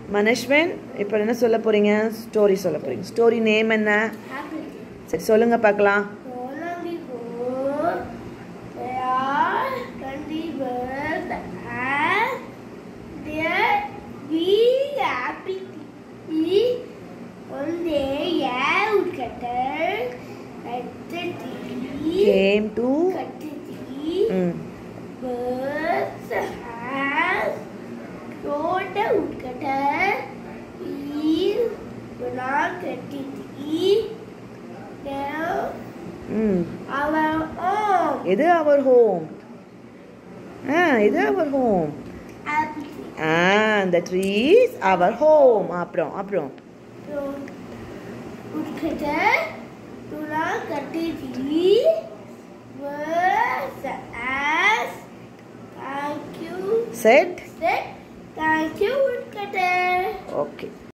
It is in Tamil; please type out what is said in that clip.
மனஷ்வன் இப்போ என்ன சொல்ல போறீங்க ஸ்டோரி சொல்ல போறீங்க ஸ்டோரி நேம் என்ன Apple. சரி சொல்லுங்க பார்க்கலாம் Long ago, there are 20 birds and there be apple tree. One day, a woodcutter cut the tree, came to cut the tree. ம் Birds have told the woodcutter, please do not cut the tree. Now, ம் our home. எது அவர் ஹோம் ஆ எது அவர் ஹோம் Apple tree. ஆ அந்த ட்ரீஸ் அவர் ஹோம் அப்புறம் அப்புறம் So, woodcutter, do not cut the tree. Birds ask, thank you. Said Said, thank you, woodcutter. Okay